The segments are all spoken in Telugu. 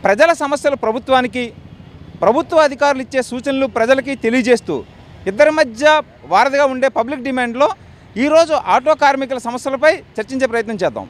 ప్రజల సమస్యలు ప్రభుత్వానికి ప్రభుత్వ అధికారులు ఇచ్చే సూచనలు ప్రజలకి తెలియజేస్తూ ఇద్దరి మధ్య వారధిగా ఉండే పబ్లిక్ డిమాండ్లో ఈరోజు ఆటో కార్మికుల సమస్యలపై చర్చించే ప్రయత్నం చేద్దాం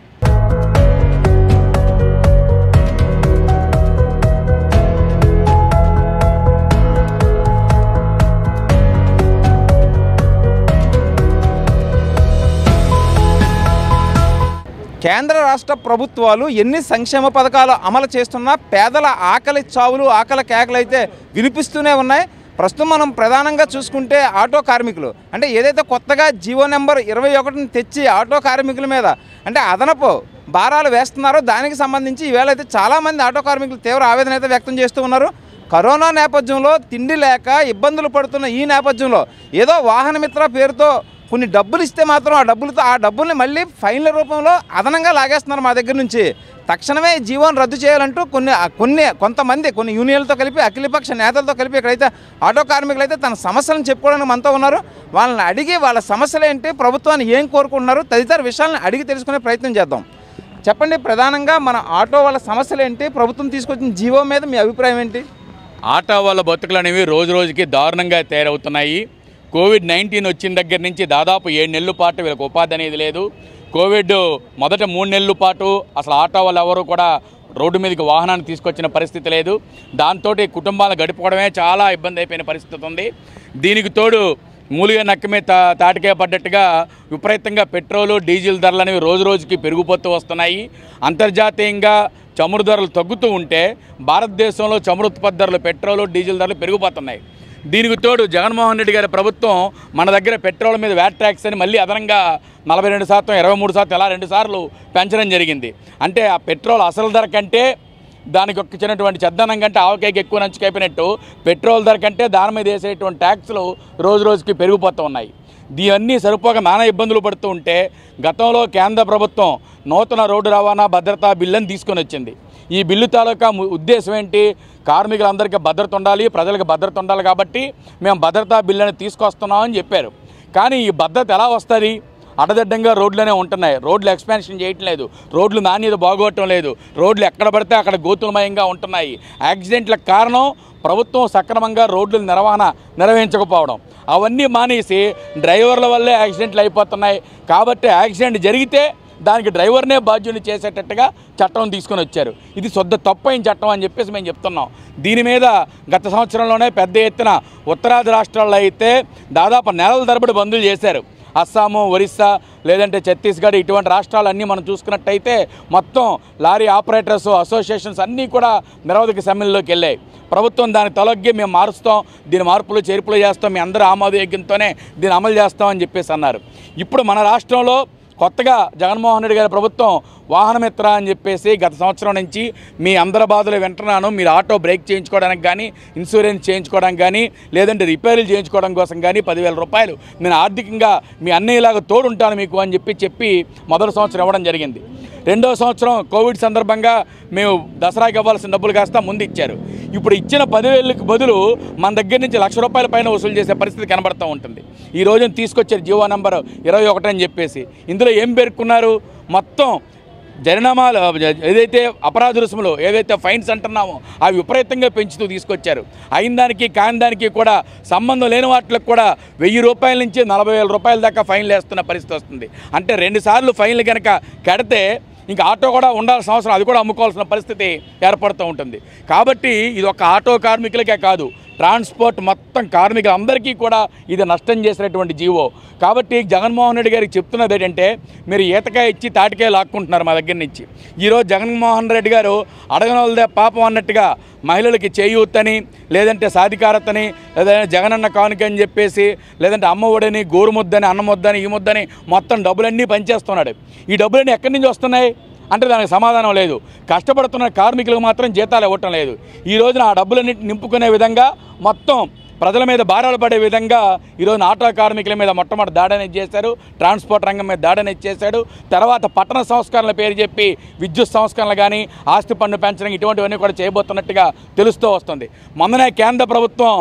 కేంద్ర రాష్ట్ర ప్రభుత్వాలు ఎన్ని సంక్షేమ పథకాలు అమలు చేస్తున్నా పేదల ఆకలి చావులు ఆకలి కేకలు అయితే వినిపిస్తూనే ఉన్నాయి ప్రస్తుతం మనం ప్రధానంగా చూసుకుంటే ఆటో కార్మికులు అంటే ఏదైతే కొత్తగా జీవో నెంబర్ ఇరవై ఒకటిని తెచ్చి ఆటో కార్మికుల మీద అంటే అదనపు భారాలు వేస్తున్నారో దానికి సంబంధించి ఈవేళ అయితే చాలామంది ఆటో కార్మికులు తీవ్ర ఆవేదన అయితే వ్యక్తం చేస్తూ ఉన్నారు కరోనా నేపథ్యంలో తిండి లేక ఇబ్బందులు పడుతున్న ఈ నేపథ్యంలో ఏదో వాహన మిత్ర పేరుతో కొన్ని డబ్బులు ఇస్తే మాత్రం ఆ డబ్బులతో ఆ డబ్బుల్ని మళ్ళీ ఫైన్ల రూపంలో అదనంగా లాగేస్తున్నారు మా దగ్గర నుంచి తక్షణమే ఈ జీవోని రద్దు చేయాలంటూ కొన్ని కొన్ని కొంతమంది కొన్ని యూనియన్లతో కలిపి అఖిలపక్ష నేతలతో కలిపి ఇక్కడైతే ఆటో కార్మికులు అయితే తన సమస్యలను చెప్పుకోవడానికి మనతో ఉన్నారు వాళ్ళని అడిగి వాళ్ళ సమస్యలు ఏంటి ప్రభుత్వాన్ని ఏం కోరుకుంటున్నారు తదితర విషయాలను అడిగి తెలుసుకునే ప్రయత్నం చేద్దాం చెప్పండి ప్రధానంగా మన ఆటో వాళ్ళ సమస్యలు ఏంటి ప్రభుత్వం తీసుకొచ్చిన జీవో మీద మీ అభిప్రాయం ఏంటి ఆటో వాళ్ళ బతుకులు అనేవి రోజు రోజుకి దారుణంగా తయారవుతున్నాయి కోవిడ్ నైన్టీన్ వచ్చిన దగ్గర నుంచి దాదాపు ఏడు నెలల పాటు వీళ్ళకి ఉపాధి అనేది లేదు కోవిడ్ మొదట మూడు నెలల పాటు అసలు ఆటో వాళ్ళు ఎవరు కూడా రోడ్డు మీదకి వాహనాన్ని తీసుకొచ్చిన పరిస్థితి లేదు దాంతో కుటుంబాలు గడుపుకోవడమే చాలా ఇబ్బంది అయిపోయిన పరిస్థితి ఉంది దీనికి తోడు మూలిగా నక్క మీద తా తాటికే పడ్డట్టుగా విపరీతంగా పెట్రోలు డీజిల్ ధరలు అనేవి రోజు రోజుకి పెరిగిపోతూ వస్తున్నాయి అంతర్జాతీయంగా చమురు ధరలు తగ్గుతూ ఉంటే భారతదేశంలో చమురు ఉత్పత్తి ధరలు పెట్రోలు డీజిల్ ధరలు పెరిగిపోతున్నాయి దీనికి తోడు జగన్మోహన్ రెడ్డి గారి ప్రభుత్వం మన దగ్గర పెట్రోల్ మీద వ్యాట్ ట్యాక్స్ అని మళ్ళీ అదనంగా నలభై రెండు శాతం ఇరవై మూడు శాతం ఇలా రెండు సార్లు పెంచడం జరిగింది అంటే ఆ పెట్రోల్ అసలు ధర కంటే దానికి వచ్చినటువంటి చెద్దనం కంటే ఆవకాయకి ఎక్కువ నంచుకైపోయినట్టు పెట్రోల్ ధర కంటే దాని మీద వేసేటువంటి ట్యాక్స్లు రోజు రోజుకి పెరిగిపోతూ ఉన్నాయి ఇవన్నీ సరిపోక నానా ఇబ్బందులు పడుతూ ఉంటే గతంలో కేంద్ర ప్రభుత్వం నూతన రోడ్డు రవాణా భద్రతా బిల్లుని తీసుకొని వచ్చింది ఈ బిల్లు తాలూకా ము- ఉద్దేశం ఏంటి కార్మికులందరికీ భద్రత ఉండాలి ప్రజలకు భద్రత ఉండాలి కాబట్టి మేము భద్రతా బిల్లుని తీసుకొస్తున్నామని చెప్పారు కానీ ఈ భద్రత ఎలా వస్తుంది అడదడ్డంగా రోడ్లనే ఉంటున్నాయి రోడ్లు ఎక్స్పాన్షన్ చేయటం లేదు రోడ్లు నాణ్యత బాగోవటం లేదు రోడ్లు ఎక్కడ పడితే అక్కడ గోతులమయంగా ఉంటున్నాయి యాక్సిడెంట్లకు కారణం ప్రభుత్వం సక్రమంగా రోడ్ల నిర్వహణ నిర్వహించకపోవడం అవన్నీ మానేసి డ్రైవర్ల వల్లే యాక్సిడెంట్లు అయిపోతున్నాయి కాబట్టి యాక్సిడెంట్ జరిగితే దానికి డ్రైవర్నే బాధ్యుని చేసేటట్టుగా చట్టం తీసుకొని వచ్చారు ఇది శుద్ధ తప్పైన చట్టం అని చెప్పేసి మేము చెప్తున్నాం దీని మీద గత సంవత్సరంలోనే పెద్ద ఎత్తున ఉత్తరాది రాష్ట్రాల్లో అయితే దాదాపు నెలల తరబడి బందులు చేశారు అస్సాము ఒరిస్సా లేదంటే ఛత్తీస్గఢ్ ఇటువంటి రాష్ట్రాలన్నీ మనం చూసుకున్నట్టయితే మొత్తం లారీ ఆపరేటర్స్ అసోసియేషన్స్ అన్నీ కూడా నిరవధిక సమ్మెల్లోకి వెళ్ళాయి ప్రభుత్వం దాన్ని తొలగి మేము మారుస్తాం దీని మార్పులు చేర్పులు చేస్తాం మీ అందరూ ఆమోదయోగ్యంతోనే దీన్ని అమలు చేస్తామని చెప్పేసి అన్నారు ఇప్పుడు మన రాష్ట్రంలో కొత్తగా జగన్మోహన్ రెడ్డి గారి ప్రభుత్వం వాహనమిత్ర అని చెప్పేసి గత సంవత్సరం నుంచి మీ అందరి బాధలు వింటున్నాను మీరు ఆటో బ్రేక్ చేయించుకోవడానికి కానీ ఇన్సూరెన్స్ చేయించుకోవడానికి కానీ లేదంటే రిపేర్లు చేయించుకోవడం కోసం కానీ పదివేల రూపాయలు నేను ఆర్థికంగా మీ అన్నయ్యలాగా తోడుంటాను మీకు అని చెప్పి చెప్పి మొదటి సంవత్సరం ఇవ్వడం జరిగింది రెండో సంవత్సరం కోవిడ్ సందర్భంగా మేము దసరాకి ఇవ్వాల్సిన డబ్బులు కాస్త ముందు ఇచ్చారు ఇప్పుడు ఇచ్చిన పదివేలకు బదులు మన దగ్గర నుంచి లక్ష రూపాయల పైన వసూలు చేసే పరిస్థితి కనబడుతూ ఉంటుంది ఈ రోజున తీసుకొచ్చారు జీవో నంబర్ ఇరవై ఒకటి అని చెప్పేసి ఇందులో ఏం పేర్కొన్నారు మొత్తం జరినామాలు ఏదైతే అపరాధ రుసుములు ఏదైతే ఫైన్స్ అంటున్నామో అవి విపరీతంగా పెంచుతూ తీసుకొచ్చారు అయిన దానికి కాని దానికి కూడా సంబంధం లేని వాటికి కూడా వెయ్యి రూపాయల నుంచి నలభై వేల రూపాయల దాకా ఫైన్లు వేస్తున్న పరిస్థితి వస్తుంది అంటే రెండు సార్లు ఫైన్లు కనుక కడితే ఇంకా ఆటో కూడా ఉండాల్సిన అవసరం అది కూడా అమ్ముకోవాల్సిన పరిస్థితి ఏర్పడుతూ ఉంటుంది కాబట్టి ఇది ఒక ఆటో కార్మికులకే కాదు ట్రాన్స్పోర్ట్ మొత్తం కార్మికులందరికీ కూడా ఇది నష్టం చేసినటువంటి జీవో కాబట్టి జగన్మోహన్ రెడ్డి గారికి చెప్తున్నది ఏంటంటే మీరు ఈతకాయ ఇచ్చి తాటికాయ లాక్కుంటున్నారు మా దగ్గర నుంచి ఈరోజు జగన్మోహన్ రెడ్డి గారు అడగనోళ్ళదే పాపం అన్నట్టుగా మహిళలకి చేయూతని లేదంటే సాధికారతని లేదంటే జగనన్న కానుక అని చెప్పేసి లేదంటే అమ్మ ఒడని గోరుముద్దని అన్నముద్దని ఈ ముద్దని మొత్తం డబ్బులన్నీ పనిచేస్తున్నాడు ఈ డబ్బులన్నీ ఎక్కడి నుంచి వస్తున్నాయి అంటే దానికి సమాధానం లేదు కష్టపడుతున్న కార్మికులకు మాత్రం జీతాలు ఇవ్వటం లేదు ఈ రోజున ఆ డబ్బులన్నింటి నింపుకునే విధంగా మొత్తం ప్రజల మీద భారాలు పడే విధంగా ఈరోజు ఆటో కార్మికుల మీద మొట్టమొదటి దాడని చేశారు ట్రాన్స్పోర్ట్ రంగం మీద దాడని చేశాడు తర్వాత పట్టణ సంస్కరణల పేరు చెప్పి విద్యుత్ సంస్కరణలు కానీ ఆస్తి పన్ను పెంచడం ఇటువంటివన్నీ కూడా చేయబోతున్నట్టుగా తెలుస్తూ వస్తుంది మొన్ననే కేంద్ర ప్రభుత్వం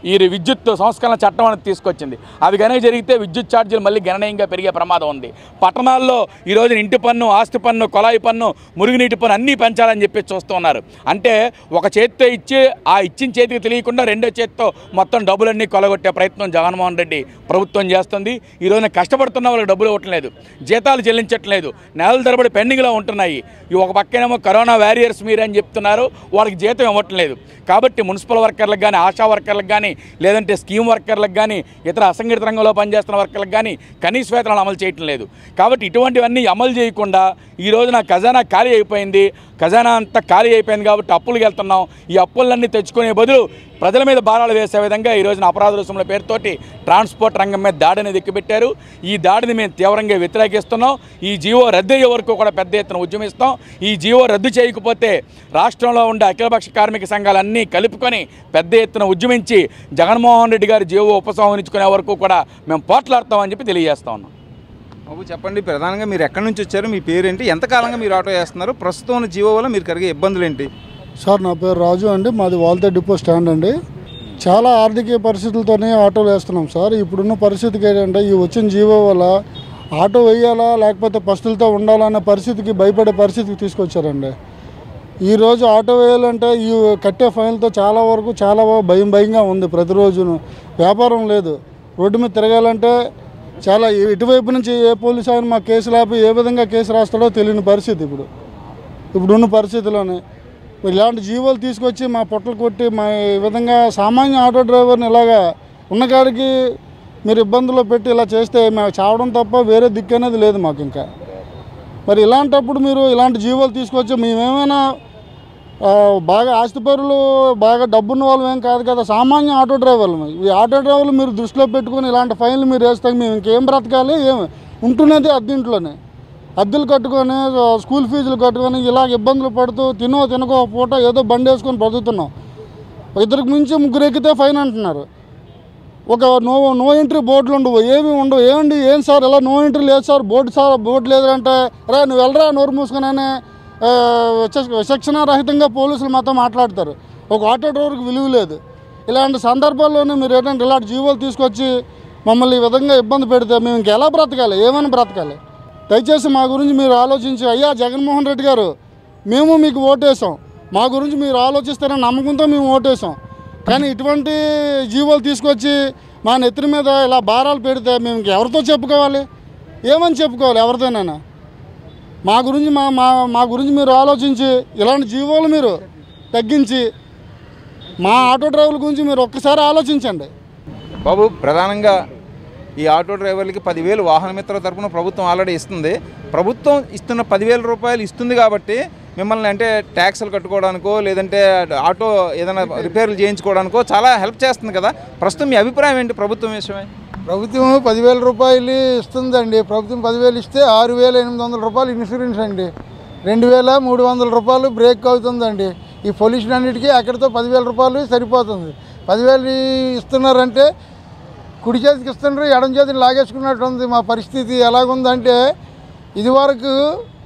ఈ విద్యుత్ సంస్కరణ చట్టం అనేది తీసుకొచ్చింది అది కనుక జరిగితే విద్యుత్ ఛార్జీలు మళ్ళీ గణనీయంగా పెరిగే ప్రమాదం ఉంది పట్టణాల్లో ఈ రోజున ఇంటి పన్ను ఆస్తి పన్ను కొలాయి పన్ను మురుగునీటి పన్ను అన్నీ పెంచాలని చెప్పి చూస్తూ ఉన్నారు అంటే ఒక చేతితో ఇచ్చి ఆ ఇచ్చిన చేతికి తెలియకుండా రెండో చేతితో మొత్తం డబ్బులన్నీ కొలగొట్టే ప్రయత్నం జగన్మోహన్ రెడ్డి ప్రభుత్వం చేస్తుంది ఈ రోజున కష్టపడుతున్న వాళ్ళకి డబ్బులు ఇవ్వట్లేదు జీతాలు చెల్లించట్లేదు నెలల తరబడి పెండింగ్లో ఉంటున్నాయి ఈ ఒక పక్కనేమో కరోనా వారియర్స్ మీరని చెప్తున్నారు వాళ్ళకి జీతం ఇవ్వట్లేదు కాబట్టి మున్సిపల్ వర్కర్లకు కానీ ఆశా వర్కర్లకు కానీ లేదంటే స్కీమ్ వర్కర్లకు కానీ ఇతర అసంఘటిత రంగంలో పనిచేస్తున్న వర్కర్లకు కానీ కనీస వేతనాలు అమలు చేయటం లేదు కాబట్టి ఇటువంటివన్నీ అమలు చేయకుండా ఈ రోజున ఖజానా ఖాళీ అయిపోయింది ఖజానా అంతా ఖాళీ అయిపోయింది కాబట్టి అప్పులకు వెళ్తున్నాం ఈ అప్పులన్నీ తెచ్చుకునే బదులు ప్రజల మీద భారాలు వేసే విధంగా ఈ రోజున అపరాధ రుసుముల పేరుతోటి ట్రాన్స్పోర్ట్ రంగం మీద దాడిని దిక్కుపెట్టారు ఈ దాడిని మేము తీవ్రంగా వ్యతిరేకిస్తున్నాం ఈ జీవో రద్దు అయ్యే వరకు కూడా పెద్ద ఎత్తున ఉద్యమిస్తాం ఈ జీవో రద్దు చేయకపోతే రాష్ట్రంలో ఉండే అఖిలపక్ష కార్మిక సంఘాలన్నీ కలుపుకొని పెద్ద ఎత్తున ఉద్యమించి జగన్మోహన్ రెడ్డి గారి జీవో ఉపసంహరించుకునే వరకు కూడా మేము పోట్లాడతామని చెప్పి తెలియజేస్తా ఉన్నాం బాబు చెప్పండి ప్రధానంగా మీరు ఎక్కడి నుంచి వచ్చారు మీ పేరేంటి ఎంతకాలంగా మీరు ఆటో వేస్తున్నారు ప్రస్తుతం ఉన్న జీవో వల్ల మీరు కలిగే ఇబ్బందులు ఏంటి సార్ నా పేరు రాజు అండి మాది వాల్తే డిపో స్టాండ్ అండి చాలా ఆర్థిక పరిస్థితులతోనే ఆటోలు వేస్తున్నాం సార్ ఇప్పుడున్న పరిస్థితికి ఏంటంటే ఈ వచ్చిన జీవో వల్ల ఆటో వేయాలా లేకపోతే పస్తులతో ఉండాలా అనే పరిస్థితికి భయపడే పరిస్థితికి తీసుకొచ్చారండి ఈరోజు ఆటో వేయాలంటే ఈ కట్టే ఫైన్లతో చాలా వరకు చాలా భయం భయంగా ఉంది ప్రతిరోజును వ్యాపారం లేదు రోడ్డు మీద తిరగాలంటే చాలా ఇటువైపు నుంచి ఏ పోలీస్ ఆయన మా కేసు లేపి ఏ విధంగా కేసు రాస్తాడో తెలియని పరిస్థితి ఇప్పుడు ఇప్పుడున్న పరిస్థితిలోనే ఇలాంటి జీవోలు తీసుకొచ్చి మా పొట్టలు కొట్టి మా ఈ విధంగా సామాన్య ఆటో డ్రైవర్ని ఇలాగా ఉన్నకాడికి మీరు ఇబ్బందుల్లో పెట్టి ఇలా చేస్తే మేము చావడం తప్ప వేరే దిక్కు అనేది లేదు మాకు ఇంకా మరి ఇలాంటప్పుడు మీరు ఇలాంటి జీవోలు తీసుకొచ్చి మేమేమైనా ఆ, బాగా ఆస్తిపరులు బాగా డబ్బున్న వాళ్ళు ఏం కాదు కదా సామాన్య ఆటో డ్రైవర్లు మేము. ఈ ఆటో డ్రైవర్లు మీరు దృష్టిలో పెట్టుకొని ఇలాంటి ఫైన్లు మీరు వేస్తే మేము ఇంకేం బ్రతకాలి ఏం ఉంటున్నది అద్దెంట్లోనే అద్దెలు కట్టుకొని ఆ, స్కూల్ ఫీజులు కట్టుకొని ఇలాగ ఇబ్బందులు పడుతూ తినో తినకో ఒక పూట ఏదో బండి వేసుకొని బ్రతుకుతున్నాం ఇద్దరికి మించి ముగ్గురు ఎక్కితే ఫైన్ అంటున్నారు ఒక నో నో ఎంట్రీ బోర్డులు ఉండవు ఏమి ఉండవు ఏమండి ఏం సార్ ఇలా నో ఎంట్రీ లేదు సార్ బోర్డు సార్ బోర్డు లేదంటే రా నువ్వు వెళ్ళరా నోరు మూసుకునే విచక్షణ రహితంగా పోలీసులు మాతో మాట్లాడతారు ఒక ఆటో డ్రైవర్కి విలువ లేదు ఇలాంటి సందర్భాల్లోనే మీరు ఏంటంటే ఇలాంటి జీవోలు తీసుకొచ్చి మమ్మల్ని ఈ విధంగా ఇబ్బంది పెడితే మేము ఇంకెలా బ్రతకాలి ఏమైనా బ్రతకాలి దయచేసి మా గురించి మీరు ఆలోచించి అయ్యా జగన్మోహన్ రెడ్డి గారు మేము మీకు ఓటేసాం మా గురించి మీరు ఆలోచిస్తారని నమ్మకంతో మేము ఓటేసాం కానీ ఇటువంటి జీవోలు తీసుకొచ్చి మా నెత్తిన మీద ఇలా భారాలు పెడితే మేము ఎవరితో చెప్పుకోవాలి ఏమని చెప్పుకోవాలి ఎవరితోనైనా మా గురించి మా మా మా గురించి మీరు ఆలోచించి ఇలాంటి జీవోలు మీరు తగ్గించి మా ఆటో డ్రైవర్ల గురించి మీరు ఒక్కసారి ఆలోచించండి బాబు ప్రధానంగా ఈ ఆటో డ్రైవర్లకి పదివేలు వాహన మిత్ర తరపున ప్రభుత్వం ఆల్రెడీ ఇస్తుంది ప్రభుత్వం ఇస్తున్న పదివేల రూపాయలు ఇస్తుంది కాబట్టి మిమ్మల్ని అంటే ట్యాక్సులు కట్టుకోవడానికో లేదంటే ఆటో ఏదైనా రిపేర్లు చేయించుకోవడానికో చాలా హెల్ప్ చేస్తుంది కదా ప్రస్తుతం మీ అభిప్రాయం ఏంటి ప్రభుత్వం విషయమై ప్రభుత్వం పదివేల రూపాయలు ఇస్తుందండి ప్రభుత్వం పదివేలు ఇస్తే ఆరు వేల ఎనిమిది వందల రూపాయలు ఇన్సూరెన్స్ అండి రెండు వేల మూడు వందల రూపాయలు బ్రేక్ అవుతుందండి ఈ పొల్యూషన్ అన్నిటికీ అక్కడితో పదివేల రూపాయలు సరిపోతుంది పదివేలు ఇస్తున్నారంటే కుడి చేతికి ఇస్తున్నారు ఎడం చేతిని లాగేసుకున్నట్టు ఉంది మా పరిస్థితి ఎలాగుందంటే ఇదివరకు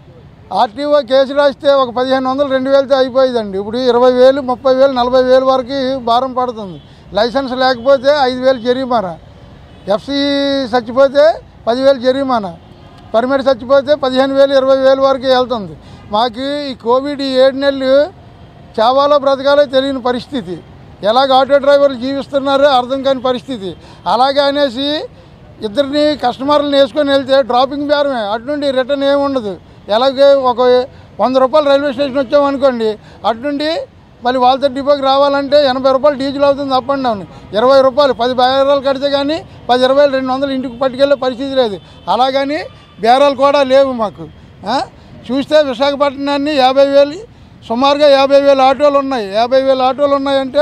ఆర్టీఓ కేసు రాస్తే ఒక పదిహేను వందలు రెండు వేలతో అయిపోయేదండి ఇప్పుడు ఇరవై వేలు ముప్పై వేలు నలభై వేలు వరకు భారం పడుతుంది లైసెన్స్ లేకపోతే ఐదు వేలు జరిమానా ఎఫ్సి చచ్చిపోతే పదివేలు జరిమానా పర్మిట్ చచ్చిపోతే పదిహేను వేలు ఇరవై వేలు వరకు వెళ్తుంది మాకు ఈ కోవిడ్ ఈ ఏడు నెలలు చావాలో బ్రతకాలో తెలియని పరిస్థితి ఎలాగ ఆటో డ్రైవర్లు జీవిస్తున్నారో అర్థం కాని పరిస్థితి అలాగే అనేసి ఇద్దరిని కస్టమర్లను వేసుకొని వెళ్తే డ్రాపింగ్ బేరమే అటు నుండి రిటర్న్ ఏమి ఉండదు ఎలాగే ఒక వంద రూపాయలు రైల్వే స్టేషన్ వచ్చామనుకోండి అటు నుండి మళ్ళీ వాళ్ళతో డిపోకి రావాలంటే ఎనభై రూపాయలు డీజిల్ అవుతుంది అప్ అండ్ డౌన్ ఇరవై రూపాయలు పది బేరాలు కడితే కానీ పది ఇరవై రెండు వందలు ఇంటికి పట్టుకెళ్ళే పరిస్థితి లేదు అలాగని బేరాలు కూడా లేవు మాకు ఆ? చూస్తే విశాఖపట్నాన్ని యాభై వేలు సుమారుగా యాభై వేల ఆటోలు ఉన్నాయి యాభై వేల ఆటోలు ఉన్నాయంటే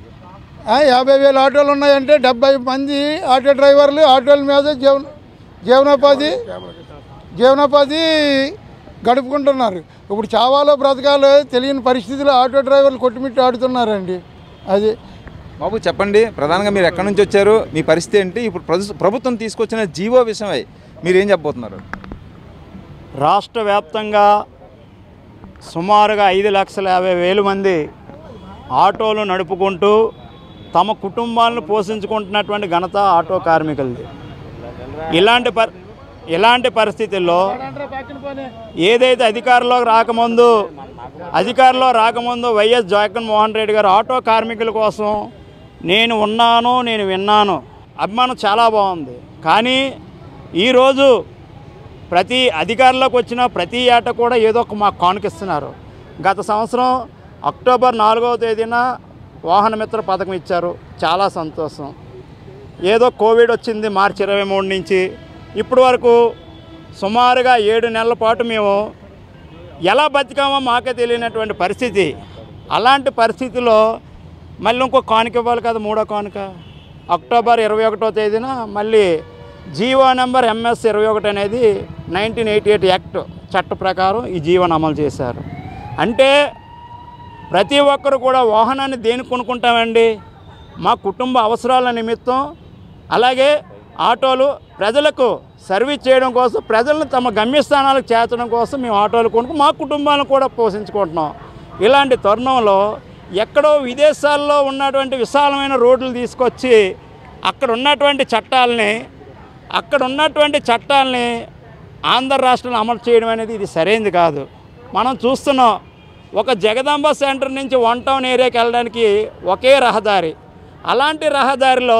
ఆ, యాభై వేల ఆటోలు ఉన్నాయంటే డెబ్బై మంది ఆటో డ్రైవర్లు ఆటోల మీద జీవన జీవనోపాధి జీవనోపాధి గడుపుకుంటున్నారు ఇప్పుడు చావాలో బ్రతకాలో తెలియని పరిస్థితిలో ఆటో డ్రైవర్లు కొట్టుమిట్టి ఆడుతున్నారండి అది బాబు చెప్పండి ప్రధానంగా మీరు ఎక్కడి నుంచి వచ్చారు మీ పరిస్థితి ఏంటి ఇప్పుడు ప్రభు- ప్రభుత్వం తీసుకొచ్చిన జీవో విషయమై మీరు ఏం చెప్పబోతున్నారు రాష్ట్ర వ్యాప్తంగా సుమారుగా ఐదు లక్షల యాభై వేలు మంది ఆటోలు నడుపుకుంటూ తమ కుటుంబాలను పోషించుకుంటున్నటువంటి ఘనత ఆటో కార్మికులది ఇలాంటి పర్ ఇలాంటి పరిస్థితుల్లో ఏదైతే అధికారంలోకి రాకముందు అధికారంలో రాకముందు వైఎస్ జగన్మోహన్ రెడ్డి గారు ఆటో కార్మికుల కోసం నేను ఉన్నాను నేను విన్నాను అభిమానం చాలా బాగుంది కానీ ఈరోజు ప్రతి అధికారంలోకి వచ్చిన ప్రతి ఏట కూడా ఏదో ఒక మాకు కానుకిస్తున్నారు గత సంవత్సరం అక్టోబర్ నాలుగవ తేదీన వాహన మిత్ర పథకం ఇచ్చారు చాలా సంతోషం ఏదో కోవిడ్ వచ్చింది మార్చి ఇరవై మూడు నుంచి ఇప్పటి వరకు సుమారుగా ఏడు నెలల పాటు మేము ఎలా బతికామో మాకే తెలియనటువంటి పరిస్థితి అలాంటి పరిస్థితిలో మళ్ళీ ఇంకో కానుక ఇవ్వాలి కదా మూడో కానుక అక్టోబర్ ఇరవై ఒకటో తేదీన మళ్ళీ జీవో నెంబర్ ఎంఎస్ ఇరవై ఒకటి అనేది నైన్టీన్ ఎయిటీ ఎయిట్ యాక్ట్ చట్ట ప్రకారం ఈ జీవోని అమలు చేశారు అంటే ప్రతి ఒక్కరు కూడా వాహనాన్ని దేనికి కొనుక్కుంటామండి మా కుటుంబ అవసరాల నిమిత్తం అలాగే ఆటోలు ప్రజలకు సర్వీస్ చేయడం కోసం ప్రజలను తమ గమ్యస్థానాలకు చేర్చడం కోసం మేము ఆటోలు కొనుక్కు మా కుటుంబాలను కూడా పోషించుకుంటున్నాం ఇలాంటి తరుణంలో ఎక్కడో విదేశాల్లో ఉన్నటువంటి విశాలమైన రోడ్లు తీసుకొచ్చి అక్కడ ఉన్నటువంటి చట్టాలని అక్కడ ఉన్నటువంటి చట్టాలని ఆంధ్ర రాష్ట్రంలో అమలు చేయడం అనేది ఇది సరైనది కాదు మనం చూస్తున్నాం ఒక జగదాంబ సెంటర్ నుంచి వన్ టౌన్ ఏరియాకి వెళ్ళడానికి ఒకే రహదారి అలాంటి రహదారిలో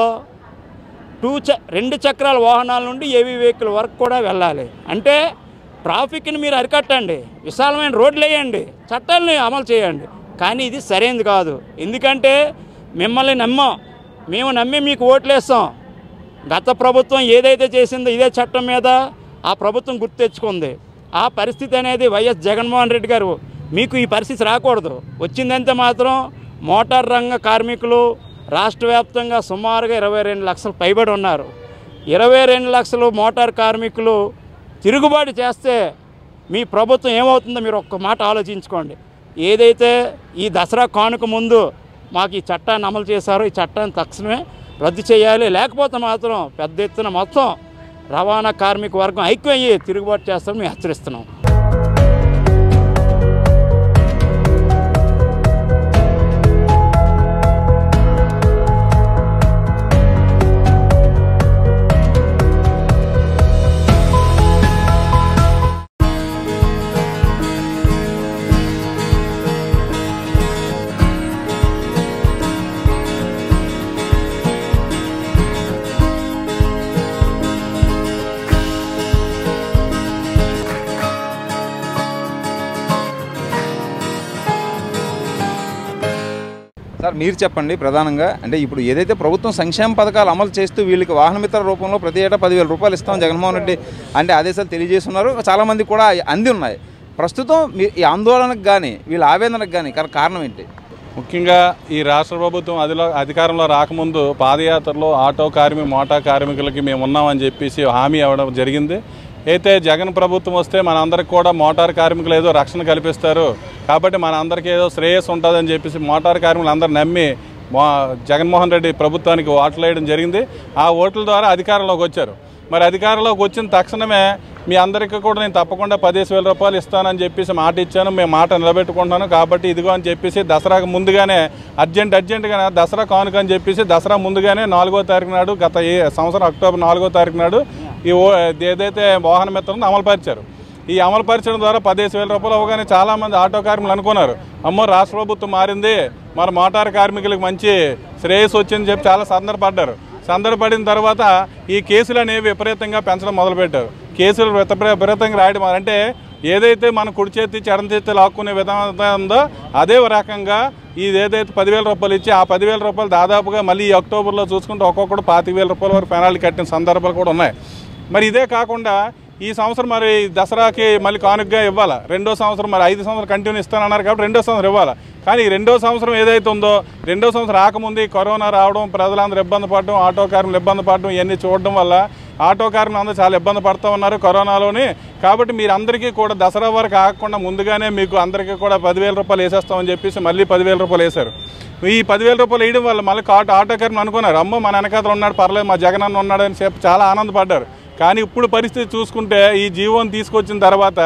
టూ చ రెండు చక్రాల వాహనాల నుండి ఏవీ వెహికల్ వరకు కూడా వెళ్ళాలి అంటే ట్రాఫిక్ని మీరు అరికట్టండి విశాలమైన రోడ్లు వేయండి చట్టాలని అమలు చేయండి కానీ ఇది సరైనది కాదు ఎందుకంటే మిమ్మల్ని నమ్మం మేము నమ్మి మీకు ఓట్లేస్తాం గత ప్రభుత్వం ఏదైతే చేసిందో ఇదే చట్టం మీద ఆ ప్రభుత్వం గుర్తు తెచ్చుకుంది ఆ పరిస్థితి అనేది వైఎస్ జగన్మోహన్ రెడ్డి గారు మీకు ఈ పరిస్థితి రాకూడదు వచ్చిందంటే మాత్రం మోటార్ రంగ కార్మికులు రాష్ట్ర వ్యాప్తంగా సుమారుగా ఇరవై రెండు లక్షలు పైబడి ఉన్నారు ఇరవై రెండు లక్షలు మోటార్ కార్మికులు తిరుగుబాటు చేస్తే మీ ప్రభుత్వం ఏమవుతుందో మీరు ఒక్క మాట ఆలోచించుకోండి ఏదైతే ఈ దసరా కానుక ముందు మాకు ఈ చట్టాన్ని అమలు చేశారో ఈ చట్టాన్ని తక్షణమే రద్దు చేయాలి లేకపోతే మాత్రం పెద్ద ఎత్తున మొత్తం రవాణా కార్మిక వర్గం ఐక్యమయ్యి తిరుగుబాటు చేస్తారని మేము హెచ్చరిస్తున్నాం సార్ మీరు చెప్పండి ప్రధానంగా అంటే ఇప్పుడు ఏదైతే ప్రభుత్వం సంక్షేమ పథకాలు అమలు చేస్తూ వీళ్ళకి వాహన మిత్ర రూపంలో ప్రతి ఏటా పదివేల రూపాయలు ఇస్తాం జగన్మోహన్ రెడ్డి అంటే ఆదేశాలు తెలియజేస్తున్నారు చాలామంది కూడా అంది ఉన్నాయి ప్రస్తుతం మీ ఈ ఆందోళనకు కానీ వీళ్ళ ఆవేదనకు కానీ గల కారణం ఏంటి ముఖ్యంగా ఈ రాష్ట్ర ప్రభుత్వం అదిలో అధికారంలో రాకముందు పాదయాత్రలో ఆటో కార్మిక మోటార్ కార్మికులకి మేము ఉన్నామని చెప్పేసి హామీ ఇవ్వడం జరిగింది అయితే జగన్ ప్రభుత్వం వస్తే మనందరికి కూడా మోటార్ కార్మికులు ఏదో రక్షణ కల్పిస్తారు కాబట్టి మనందరికీ ఏదో శ్రేయస్సు ఉంటుందని చెప్పేసి మోటార్ కార్మికులు అందరూ నమ్మి మో జగన్మోహన్ రెడ్డి ప్రభుత్వానికి ఓట్లు వేయడం జరిగింది ఆ ఓట్ల ద్వారా అధికారంలోకి వచ్చారు మరి అధికారంలోకి వచ్చిన తక్షణమే మీ అందరికీ కూడా నేను తప్పకుండా పదిహేను వేల రూపాయలు ఇస్తానని చెప్పేసి మాట ఇచ్చాను మేము మాట నిలబెట్టుకుంటాను కాబట్టి ఇదిగో అని చెప్పేసి దసరాకు ముందుగానే అర్జెంట్ అర్జెంటుగా దసరా కానుక అని చెప్పేసి దసరా ముందుగానే నాలుగో తారీఖు నాడు గత ఏ సంవత్సరం అక్టోబర్ నాలుగో తారీఖు నాడు ఈ ఓ ఏదైతే వాహన మిత్రం అమలుపరిచారు ఈ అమలుపరచడం ద్వారా పదిహేను వేల రూపాయలు అవగానే చాలామంది ఆటో కార్మికులు అనుకున్నారు అమ్మో రాష్ట్ర ప్రభుత్వం మారింది మన మోటార్ కార్మికులకు మంచి శ్రేయస్సు వచ్చిందని చెప్పి చాలా సందర్భపడ్డారు సందర్భపడిన తర్వాత ఈ కేసులు అనేవి విపరీతంగా పెంచడం మొదలుపెట్టారు కేసులు విపరీ- విపరీతంగా రాయడం మొదలు- అంటే ఏదైతే మన కుడి చేతి చెడం చేతి లాక్కునే విధానం ఉందో అదే రకంగా ఇది ఏదైతే పదివేల రూపాయలు ఇచ్చి ఆ పదివేల రూపాయలు దాదాపుగా మళ్ళీ ఈ అక్టోబర్లో చూసుకుంటే ఒక్కొక్కడు పాతిక వేల రూపాయల వరకు పెనాల్టీ కట్టిన సందర్భాలు కూడా ఉన్నాయి మరి ఇదే కాకుండా ఈ సంవత్సరం మరి దసరాకి మళ్ళీ కానుకగా ఇవ్వాలా రెండో సంవత్సరం మరి ఐదు సంవత్సరం కంటిన్యూ ఇస్తానన్నారు కాబట్టి రెండో సంవత్సరం ఇవ్వాలా కానీ ఈ రెండో సంవత్సరం ఏదైతే ఉందో రెండో సంవత్సరం రాకముందు ఈ కరోనా రావడం ప్రజలందరూ ఇబ్బంది పడడం ఆటో కార్మికులు ఇబ్బంది పడడం ఇవన్నీ చూడడం వల్ల ఆటో కార్మికులు అందరూ చాలా ఇబ్బంది పడుతూ ఉన్నారు కరోనాలోని కాబట్టి మీరు అందరికీ కూడా దసరా వరకు ఆగకుండా ముందుగానే మీకు అందరికీ కూడా పదివేల రూపాయలు వేసేస్తామని చెప్పేసి మళ్ళీ పదివేల రూపాయలు వేశారు ఈ పదివేల రూపాయలు వేయడం వల్ల మళ్ళీ ఆటో ఆటో కార్మికులు అనుకున్నారు అమ్మో మా వెనకాతలు ఉన్నాడు పర్లేదు మా జగన్ అన్న ఉన్నాడు అని చెప్పి చాలా ఆనందపడ్డారు కానీ ఇప్పుడు పరిస్థితి చూసుకుంటే ఈ జీవోని తీసుకొచ్చిన తర్వాత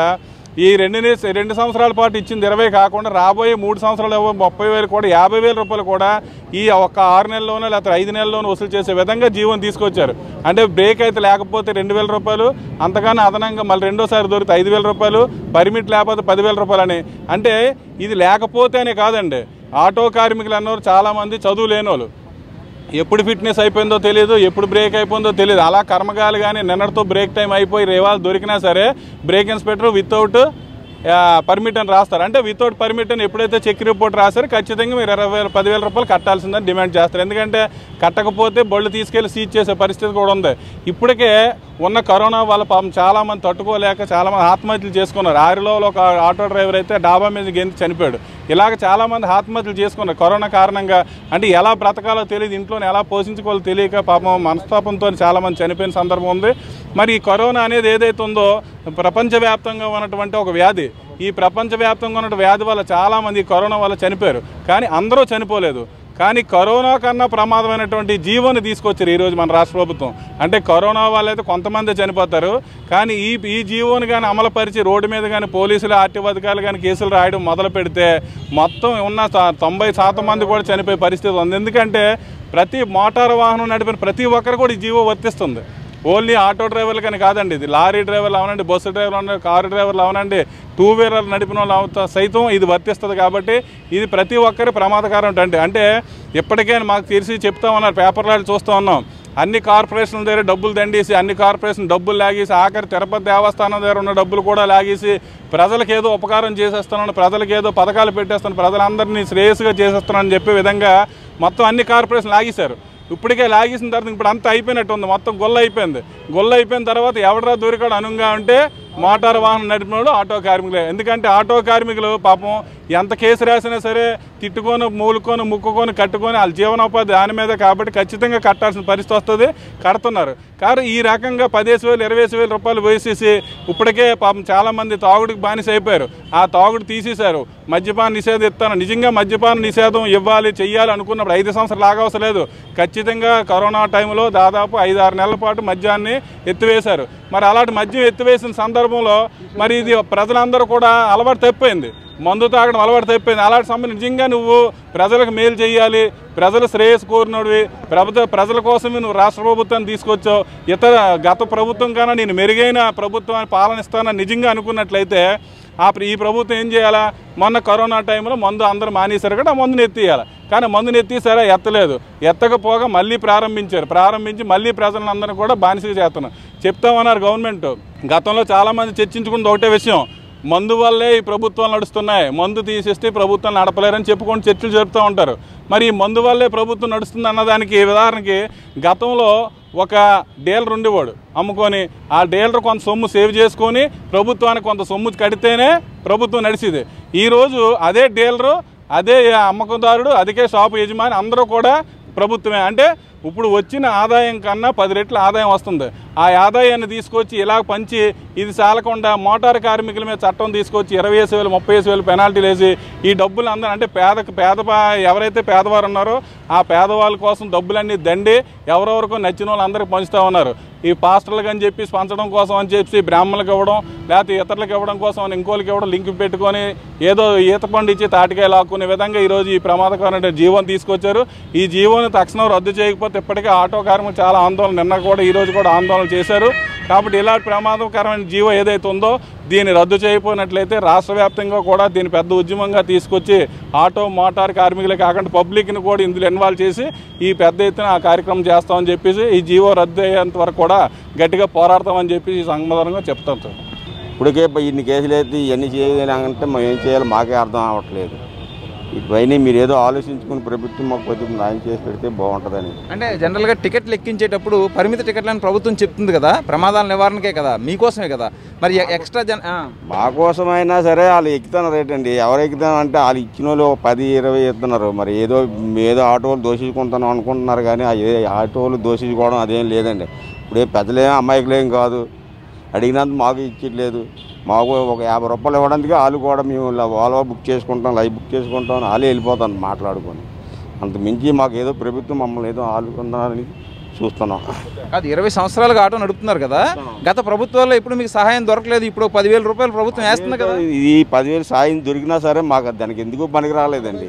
ఈ రెండు నే- రెండు సంవత్సరాల పాటు ఇచ్చింది ఇరవై కాకుండా రాబోయే మూడు సంవత్సరాలు ఏవో ముప్పై వేలు కూడా యాభై వేల రూపాయలు కూడా ఈ ఒక్క ఆరు నెలల్లోనో లేకపోతే ఐదు నెలల్లోనో వసూలు చేసే విధంగా జీవో తీసుకొచ్చారు అంటే బ్రేక్ అయితే లేకపోతే రెండు వేల రూపాయలు అంతకన్నా అదనంగా మళ్ళీ రెండోసారి దొరికితే ఐదు వేల రూపాయలు పర్మిట్ లేకపోతే పదివేల రూపాయలు అని అంటే ఇది లేకపోతేనే కాదండి ఆటో కార్మికులు అన్నవారు చాలామంది చదువు లేని వాళ్ళు ఎప్పుడు ఫిట్నెస్ అయిపోయిందో తెలియదు ఎప్పుడు బ్రేక్ అయిపోయిందో తెలియదు అలా కర్మగాలు కానీ నిన్నటితో బ్రేక్ టైం అయిపోయి రేవాళ దొరికినా సరే బ్రేక్ ఇన్స్పెక్టర్ వితౌట్ పర్మిట్ అని రాస్తారు అంటే వితౌట్ పర్మిట్ అని ఎప్పుడైతే చెక్ రిపోర్ట్ రాస్తారో ఖచ్చితంగా మీరు ఇరవై వేల పదివేల రూపాయలు కట్టాల్సిందని డిమాండ్ చేస్తారు ఎందుకంటే కట్టకపోతే బళ్ళు తీసుకెళ్లి సీజ్ చేసే పరిస్థితి కూడా ఉంది ఇప్పటికే ఉన్న కరోనా వల్ల పాపం చాలామంది తట్టుకోలేక చాలామంది ఆత్మహత్యలు చేసుకున్నారు ఆరిలో ఒక ఆటో డ్రైవర్ అయితే డాబా మీద గెంతి చనిపోయాడు ఇలాగ చాలామంది ఆత్మహత్యలు చేసుకున్నారు కరోనా కారణంగా అంటే ఎలా బ్రతకాలో తెలియదు ఇంట్లోనే ఎలా పోషించుకోవాలో తెలియక పాపం మనస్తాపంతో చాలామంది చనిపోయిన సందర్భం ఉంది మరి ఈ కరోనా అనేది ఏదైతే ఉందో ప్రపంచవ్యాప్తంగా ఉన్నటువంటి ఒక వ్యాధి ఈ ప్రపంచవ్యాప్తంగా ఉన్న వ్యాధి వల్ల చాలామంది ఈ కరోనా వల్ల చనిపోయారు కానీ అందరూ చనిపోలేదు కానీ కరోనా కన్నా ప్రమాదమైనటువంటి జీవోని తీసుకొచ్చారు ఈరోజు మన రాష్ట్ర ప్రభుత్వం అంటే కరోనా వల్ల అయితే కొంతమంది చనిపోతారు కానీ ఈ ఈ జీవోని కానీ అమలుపరిచి రోడ్డు మీద కానీ పోలీసులు ఆర్టీ అధికారులు కానీ కేసులు రాయడం మొదలు పెడితే మొత్తం ఉన్న సా- తొంభై శాతం మంది కూడా చనిపోయే పరిస్థితి ఉంది ఎందుకంటే ప్రతి మోటారు వాహనం నడిపిన ప్రతి ఒక్కరు కూడా ఈ జీవో వర్తిస్తుంది ఓన్లీ ఆటో డ్రైవర్లు కానీ కాదండి ఇది లారీ డ్రైవర్లు అవనండి బస్సు డ్రైవర్లు అవనండి కారు డ్రైవర్లు అవనండి టూ వీలర్ నడిపిన వాళ్ళు అవత- సైతం ఇది వర్తిస్తుంది కాబట్టి ఇది ప్రతి ఒక్కరి ప్రమాదకరం అంటే అంటే ఇప్పటికే మాకు తెలిసి చెప్తా ఉన్నారు పేపర్లలో చూస్తూ ఉన్నాం అన్ని కార్పొరేషన్ల దగ్గర డబ్బులు దండేసి అన్ని కార్పొరేషన్ డబ్బులు లాగేసి ఆఖరి తిరుపతి దేవస్థానం దగ్గర ఉన్న డబ్బులు కూడా లాగేసి ప్రజలకు ఏదో ఉపకారం చేసేస్తున్నాను ప్రజలకు ఏదో పథకాలు పెట్టేస్తాను ప్రజలందరినీ శ్రేయస్సుగా చేసేస్తున్నాను చెప్పే విధంగా మొత్తం అన్ని కార్పొరేషన్ లాగేశారు ఇప్పటికే లాగేసిన తర్వాత ఇప్పుడు అంతా అయిపోయినట్టు ఉంది మొత్తం గొల్ల అయిపోయింది గొల్ల అయిపోయిన తర్వాత ఎవడరా దొరికాడు అనుగా ఉంటే మోటార్ వాహనం నడిపినోడు ఆటో కార్మికులే ఎందుకంటే ఆటో కార్మికులు పాపం ఎంత కేసు రాసినా సరే తిట్టుకొని మూలుకొని ముక్కుకొని కట్టుకొని వాళ్ళ జీవనోపాధి దాని మీద కాబట్టి ఖచ్చితంగా కట్టాల్సిన పరిస్థితి వస్తుంది కడుతున్నారు కానీ ఈ రకంగా పదిహేను వేలు ఇరవై వేల రూపాయలు వేసేసి ఇప్పటికే పాపం చాలామంది తాగుడికి బానిస అయిపోయారు ఆ తాగుడు తీసేశారు మద్యపాన నిషేధం ఇస్తాను నిజంగా మద్యపాన నిషేధం ఇవ్వాలి చెయ్యాలి అనుకున్నప్పుడు ఐదు సంవత్సరాలు లాగవసరం లేదు ఖచ్చితంగా కరోనా టైంలో దాదాపు ఐదు ఆరు నెలల పాటు మద్యాన్ని ఎత్తివేశారు మరి అలాంటి మద్యం ఎత్తివేసిన సందర్భంలో మరి ఇది ప్రజలందరూ కూడా అలవాటు తప్పిపోయింది మందు తాగడం అలవాటు తప్పిపోయింది అలాంటి సమయం నిజంగా నువ్వు ప్రజలకు మేలు చేయాలి ప్రజల శ్రేయస్సు కోరినోడివి ప్రభుత్వ ప్రజల కోసమే నువ్వు రాష్ట్ర ప్రభుత్వాన్ని తీసుకొచ్చావు ఇతర గత ప్రభుత్వం కన్నా నేను మెరుగైన ప్రభుత్వాన్ని పాలనిస్తానని నిజంగా అనుకున్నట్లయితే ఆ ప్ర- ఈ ప్రభుత్వం ఏం చేయాలా మొన్న కరోనా టైంలో మందు అందరూ మానేశారు కదా ఆ మందుని ఎత్తియాలి కానీ మందుని ఎత్తేసారా ఎత్తలేదు ఎత్తకపోగా మళ్ళీ ప్రారంభించారు ప్రారంభించి మళ్ళీ ప్రజలందరినీ కూడా బానిసగా చేస్తున్నారు చెప్తామన్నారు గవర్నమెంట్ గతంలో చాలామంది చర్చించుకుంది ఒకటే విషయం మందు వల్లే ఈ ప్రభుత్వాలు నడుస్తున్నాయి మందు తీసేస్తే ఈ ప్రభుత్వం నడపలేరని చెప్పుకొని చర్చలు జరుపుతూ ఉంటారు మరి ఈ మందు వల్లే ప్రభుత్వం నడుస్తుంది అన్నదానికి ఉదాహరణకి గతంలో ఒక డీలర్ ఉండేవాడు అమ్ముకొని ఆ డీలర్ కొంత సొమ్ము సేవ్ చేసుకొని ప్రభుత్వానికి కొంత సొమ్ము కడితేనే ప్రభుత్వం నడిచేది ఈరోజు అదే డీలరు అదే అమ్మకందారుడు అదికే షాపు యజమాని అందరూ కూడా ప్రభుత్వమే అంటే ఇప్పుడు వచ్చిన ఆదాయం కన్నా పది రెట్ల ఆదాయం వస్తుంది ఆ ఆదాయాన్ని తీసుకొచ్చి ఇలా పంచి ఇది చాలకుండా మోటార్ కార్మికుల మీద చట్టం తీసుకొచ్చి ఇరవై వేసి వేలు ముప్పై వేసి వేలు పెనాల్టీలు వేసి ఈ డబ్బులు అందరూ అంటే పేద పేద పా- ఎవరైతే పేదవారు ఉన్నారో ఆ పేదవాళ్ళ కోసం డబ్బులన్నీ దండి ఎవరెవరికో నచ్చిన వాళ్ళు అందరికి పంచుతూ ఉన్నారు ఈ పాస్టర్లకు అని చెప్పి పంచడం కోసం అని చెప్పి బ్రాహ్మణులకు ఇవ్వడం లేకపోతే ఇతరులకు ఇవ్వడం కోసం అని ఇంకోళ్ళకి ఇవ్వడం లింక్ పెట్టుకొని ఏదో ఈత పండు ఇచ్చి తాటికాయ లాక్కునే విధంగా ఈరోజు ఈ ప్రమాదకరమైన జీవోని తీసుకొచ్చారు ఈ జీవోని తక్షణం రద్దు చేయకపోతే ఇప్పటికే ఆటో కార్మికులు చాలా ఆందోళన నిన్న కూడా ఈ రోజు కూడా ఆందోళన చేశారు కాబట్టి ఇలాంటి ప్రమాదకరమైన జీవో ఏదైతే ఉందో దీన్ని రద్దు చేయకపోయినట్లయితే రాష్ట్ర వ్యాప్తంగా కూడా దీన్ని పెద్ద ఉద్యమంగా తీసుకొచ్చి ఆటో మోటార్ కార్మికులే కాకుండా పబ్లిక్ని కూడా ఇందులో ఇన్వాల్వ్ చేసి ఈ పెద్ద ఎత్తున ఆ కార్యక్రమం చేస్తామని చెప్పేసి ఈ జీవో రద్దు అయ్యేంత వరకు కూడా గట్టిగా పోరాడతామని చెప్పి ఈ సంగమదంగా చెప్తాం సార్ ఇప్పటికే ప- ఇన్ని కేసులు అయితే ఇవన్నీ చేయాలంటే మేము ఏం చేయాలో మాకే అర్థం అవ్వట్లేదు ఇవన్నీ మీరు ఏదో ఆలోచించుకుని ప్రభుత్వం మాకు కొద్దిగా న్యాయం చేసి పెడితే బాగుంటుందని అంటే జనరల్గా టికెట్లు ఎక్కించేటప్పుడు పరిమిత టికెట్లని ప్రభుత్వం చెప్తుంది కదా ప్రమాదాల నివారణకే కదా మీకోసమే కదా మరి ఎ- ఎక్స్ట్రా జన ఆ. మా కోసమైనా సరే వాళ్ళు ఎక్కుతున్నారు రేటండి ఎవరు ఎక్కుతున్నారు అంటే వాళ్ళు ఇచ్చిన వాళ్ళు ఒక పది ఇరవై ఇస్తున్నారు మరి ఏదో ఏదో ఆటోలు దోషించుకుంటాను అనుకుంటున్నారు కానీ ఆ ఏ ఆటోలు దోషించుకోవడం అదేం లేదండి ఇప్పుడు ఏ పెద్దలేం అమాయకులేం కాదు అడిగినంత మాకు ఇచ్చట్లేదు మాకు ఒక యాభై రూపాయలు ఇవ్వడానికి వాళ్ళు కూడా మేము ఇలా ఓలా బుక్ చేసుకుంటాం లైవ్ బుక్ చేసుకుంటాం అని వాళ్ళే వెళ్ళిపోతాం మాట్లాడుకొని అంత మించి మాకు ఏదో ప్రభుత్వం మమ్మల్ని ఏదో ఆదుకుంటారని చూస్తున్నాం కాదు ఇరవై సంవత్సరాలుగా ఆటో నడుపుతున్నారు కదా గత ప్రభుత్వాల్లో ఇప్పుడు మీకు సహాయం దొరకలేదు ఇప్పుడు పదివేల రూపాయలు ప్రభుత్వం వేస్తుంది కదా ఇది పదివేలు సాయం దొరికినా సరే మాకు దానికి ఎందుకు పనికి రాలేదండి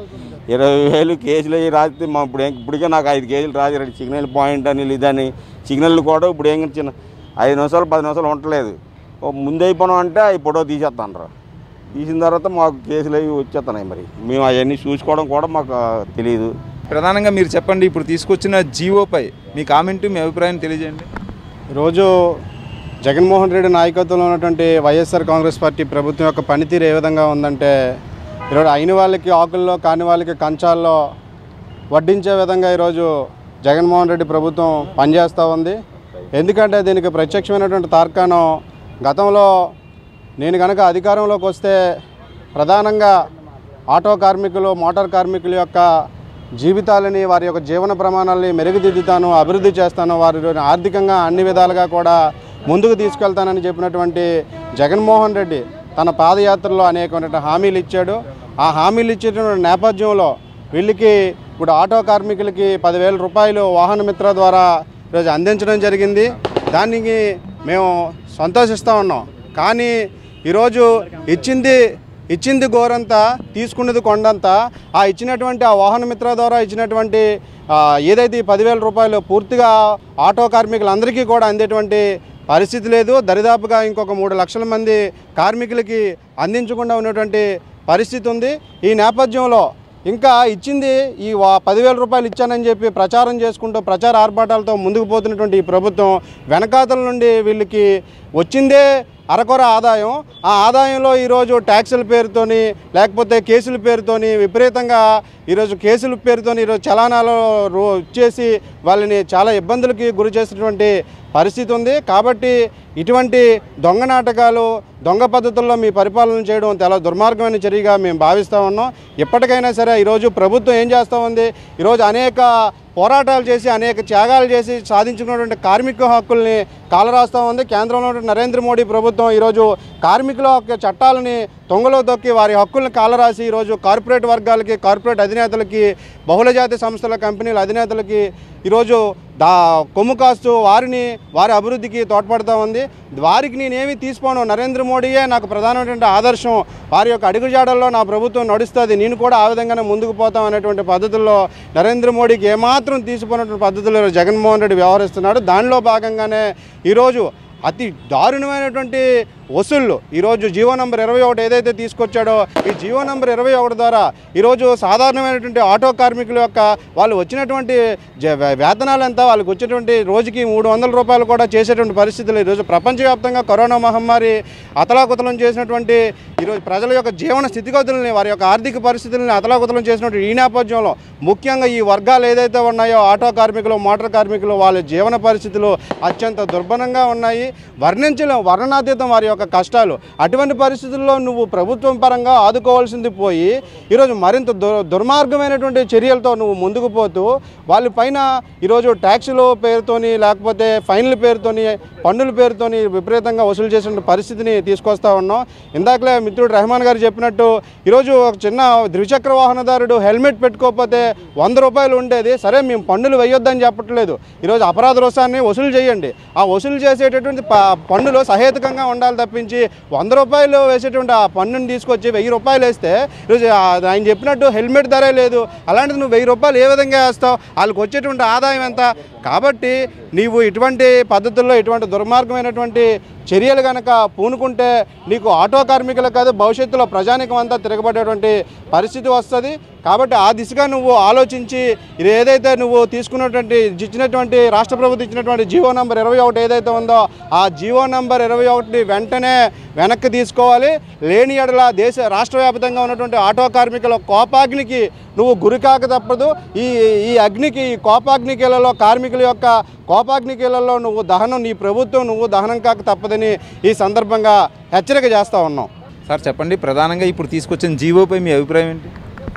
ఇరవై వేలు కేసులు అయ్యి రాస్తే మా ఇప్పుడు ఏం- ఇప్పటికే నాకు ఐదు కేజీలు రాజరండి సిగ్నల్ పాయింట్ అని ఇదని సిగ్నల్ కూడా ఇప్పుడు ఏం చిన్న ఐదు నిమిషాలు పది నిమిషాలు ఉండలేదు ఓ ముందు అయిపోయినాం అంటే ఈ ఫోటో తీసేస్తాను తీసిన తర్వాత మాకు కేసులు అవి వచ్చేస్తున్నాయి మరి మేము అవన్నీ చూసుకోవడం కూడా మాకు తెలియదు ప్రధానంగా మీరు చెప్పండి ఇప్పుడు తీసుకొచ్చిన జీవోపై మీ కామెంట్ మీ అభిప్రాయం తెలియజేయండి ఈరోజు జగన్మోహన్ రెడ్డి నాయకత్వంలో ఉన్నటువంటి వైఎస్ఆర్ కాంగ్రెస్ పార్టీ ప్రభుత్వం యొక్క పనితీరు ఏ విధంగా ఉందంటే ఈరోజు అయిన వాళ్ళకి ఆకుల్లో కాని వాళ్ళకి కంచాల్లో వడ్డించే విధంగా ఈరోజు జగన్మోహన్ రెడ్డి ప్రభుత్వం పనిచేస్తూ ఉంది ఎందుకంటే దీనికి ప్రత్యక్షమైనటువంటి తార్కాణం గతంలో నేను కనుక అధికారంలోకి వస్తే ప్రధానంగా ఆటో కార్మికులు మోటార్ కార్మికుల యొక్క జీవితాలని వారి యొక్క జీవన ప్రమాణాలని మెరుగుదిద్దుతాను అభివృద్ధి చేస్తాను వారి ఆర్థికంగా అన్ని విధాలుగా కూడా ముందుకు తీసుకెళ్తానని చెప్పినటువంటి జగన్మోహన్ రెడ్డి తన పాదయాత్రలో అనేకమైన హామీలు ఇచ్చాడు ఆ హామీలు ఇచ్చేటువంటి నేపథ్యంలో వీళ్ళకి ఇప్పుడు ఆటో కార్మికులకి పదివేల రూపాయలు వాహన మిత్ర ద్వారా ఈరోజు అందించడం జరిగింది దానికి మేము సంతోషిస్తూ ఉన్నాం కానీ ఈరోజు ఇచ్చింది ఇచ్చింది గోరంతా తీసుకున్నది కొండంతా ఆ ఇచ్చినటువంటి ఆ వాహన మిత్ర ద్వారా ఇచ్చినటువంటి ఆ, ఏదైతే ఈ పదివేల రూపాయలు పూర్తిగా ఆటో కార్మికులందరికీ కూడా అందేటువంటి పరిస్థితి లేదు దరిదాపుగా ఇంకొక మూడు లక్షల మంది కార్మికులకి అందించకుండా ఉన్నటువంటి పరిస్థితి ఉంది ఈ నేపథ్యంలో ఇంకా ఇచ్చింది ఈ వా- పదివేల రూపాయలు ఇచ్చానని చెప్పి ప్రచారం చేసుకుంటూ ప్రచార ఆర్భాటాలతో ముందుకు పోతున్నటువంటి ఈ ప్రభుత్వం వెనకాతల నుండి వీళ్ళకి వచ్చిందే అరకొర ఆదాయం ఆ ఆదాయంలో ఈరోజు ట్యాక్సుల పేరుతోని లేకపోతే కేసుల పేరుతోని విపరీతంగా ఈరోజు కేసుల పేరుతోని ఈరోజు చలానాలు రో ఇచ్చేసి వాళ్ళని చాలా ఇబ్బందులకి గురి చేసినటువంటి పరిస్థితి ఉంది కాబట్టి ఇటువంటి దొంగ నాటకాలు దొంగ పద్ధతుల్లో మీ పరిపాలన చేయడం చాలా దుర్మార్గమైన చర్యగా మేము భావిస్తూ ఉన్నాం ఇప్పటికైనా సరే ఈరోజు ప్రభుత్వం ఏం చేస్తూ ఉంది ఈరోజు అనేక పోరాటాలు చేసి అనేక త్యాగాలు చేసి సాధించుకున్నటువంటి కార్మిక హక్కుల్ని కాలరాస్తూ ఉంది కేంద్రంలో ఉన్నటువంటి నరేంద్ర మోడీ ప్రభుత్వం ఈరోజు కార్మికుల యొక్క చట్టాలని తొంగలో తొక్కి వారి హక్కులను కాలరాసి ఈరోజు కార్పొరేట్ వర్గాలకి కార్పొరేట్ అధినేతలకి బహుళజాతి సంస్థల కంపెనీల అధినేతలకి ఈరోజు దా కొమ్ము కాస్తూ వారిని వారి అభివృద్ధికి తోడ్పడుతూ ఉంది వారికి నేనేమి తీసుకోను నరేంద్ర మోడీయే నాకు ప్రధానమైనటువంటి ఆదర్శం వారి యొక్క అడుగుజాడల్లో నా ప్రభుత్వం నడుస్తుంది నేను కూడా ఆ విధంగానే ముందుకు పోతాం అనేటువంటి పద్ధతుల్లో నరేంద్ర మోడీకి ఏమాత్రం తీసుకున్నటువంటి పద్ధతుల్లో జగన్మోహన్ రెడ్డి వ్యవహరిస్తున్నాడు దానిలో భాగంగానే ఈరోజు అతి దారుణమైనటువంటి వసూళ్ళు ఈరోజు జీవో నంబర్ ఇరవై ఒకటి ఏదైతే తీసుకొచ్చాడో ఈ జీవో నంబర్ ఇరవై ఒకటి ద్వారా ఈరోజు సాధారణమైనటువంటి ఆటో కార్మికుల యొక్క వాళ్ళు వచ్చినటువంటి జ- వే- వేతనాలు ఎంత వాళ్ళకి వచ్చేటువంటి రోజుకి మూడు వందల రూపాయలు కూడా చేసేటువంటి పరిస్థితులు ఈరోజు ప్రపంచవ్యాప్తంగా కరోనా మహమ్మారి అతలాకుతలం చేసినటువంటి ఈరోజు ప్రజల యొక్క జీవన స్థితిగతులని వారి యొక్క ఆర్థిక పరిస్థితులని అతలాకుతలం చేసినటువంటి ఈ నేపథ్యంలో ముఖ్యంగా ఈ వర్గాలు ఏదైతే ఉన్నాయో ఆటో కార్మికులు మోటార్ కార్మికులు వాళ్ళ జీవన పరిస్థితులు అత్యంత దుర్భరంగా ఉన్నాయి వర్ణించలేం వర్ణనాతీతం వారి యొక్క కష్టాలు అటువంటి పరిస్థితుల్లో నువ్వు ప్రభుత్వం పరంగా ఆదుకోవాల్సింది పోయి ఈరోజు మరింత దుర్ దుర్మార్గమైనటువంటి చర్యలతో నువ్వు ముందుకు పోతూ వాళ్ళ పైన ఈరోజు ట్యాక్సుల పేరుతోని లేకపోతే ఫైన్ల పేరుతోని పన్నుల పేరుతోని విపరీతంగా వసూలు చేసిన పరిస్థితిని తీసుకొస్తా ఉన్నాం ఇందాకలే మిత్రుడు రెహమాన్ గారు చెప్పినట్టు ఈరోజు ఒక చిన్న ద్విచక్ర వాహనదారుడు హెల్మెట్ పెట్టుకోకపోతే వంద రూపాయలు ఉండేది సరే మేము పన్నులు వేయొద్దని చెప్పట్లేదు ఈరోజు అపరాధ రోసాన్ని వసూలు చేయండి ఆ వసూలు చేసేటటువంటి ప- పన్నులు సహేతుకంగా ఉండాలి తప్పించి వంద రూపాయలు వేసేటువంటి ఆ పన్నుని తీసుకొచ్చి వెయ్యి రూపాయలు వేస్తే ఈరోజు ఆ- ఆయన చెప్పినట్టు హెల్మెట్ ధరే లేదు అలాంటిది నువ్వు వెయ్యి రూపాయలు ఏ విధంగా వేస్తావు వాళ్ళకి వచ్చేటువంటి ఆదాయం ఎంత కాబట్టి నీవు ఇటువంటి పద్ధతుల్లో ఇటువంటి దుర్మార్గమైనటువంటి చర్యలు కనుక పూనుకుంటే నీకు ఆటో కార్మికులకు కాదు భవిష్యత్తులో ప్రజానికం అంతా తిరగబడేటువంటి పరిస్థితి వస్తుంది కాబట్టి ఆ దిశగా నువ్వు ఆలోచించి ఇది ఏదైతే నువ్వు తీసుకున్నటువంటి ఇచ్చినటువంటి రాష్ట్ర ప్రభుత్వం ఇచ్చినటువంటి జీవో నంబర్ ఇరవై ఒకటి ఏదైతే ఉందో ఆ జీవో నంబర్ ఇరవై ఒకటి వెంటనే వెనక్కి తీసుకోవాలి లేని ఎడల దేశ రాష్ట్ర వ్యాప్తంగా ఉన్నటువంటి ఆటో కార్మికుల కోపాగ్నికి నువ్వు గురికాక తప్పదు ఈ ఈ అగ్నికి ఈ కోపాగ్నికీలలో కార్మికుల యొక్క కోపాగ్నికీలలో నువ్వు దహనం నీ ప్రభుత్వం నువ్వు దహనం కాక తప్పదని ఈ సందర్భంగా హెచ్చరిక చేస్తూ ఉన్నాం సార్ చెప్పండి ప్రధానంగా ఇప్పుడు తీసుకొచ్చిన జీవోపై మీ అభిప్రాయం ఏంటి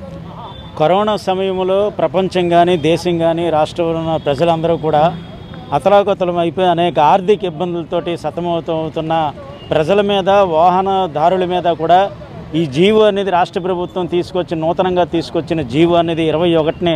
కరోనా సమయంలో ప్రపంచం కానీ దేశం కానీ రాష్ట్రంలో ఉన్న ప్రజలందరూ కూడా అతలాకుతలం అయిపోయి అనేక ఆర్థిక ఇబ్బందులతోటి సతమవుతున్న ప్రజల మీద వాహనదారుల మీద కూడా ఈ జీవో అనేది రాష్ట్ర ప్రభుత్వం తీసుకొచ్చి నూతనంగా తీసుకొచ్చిన జీవో అనేది ఇరవై ఒకటిని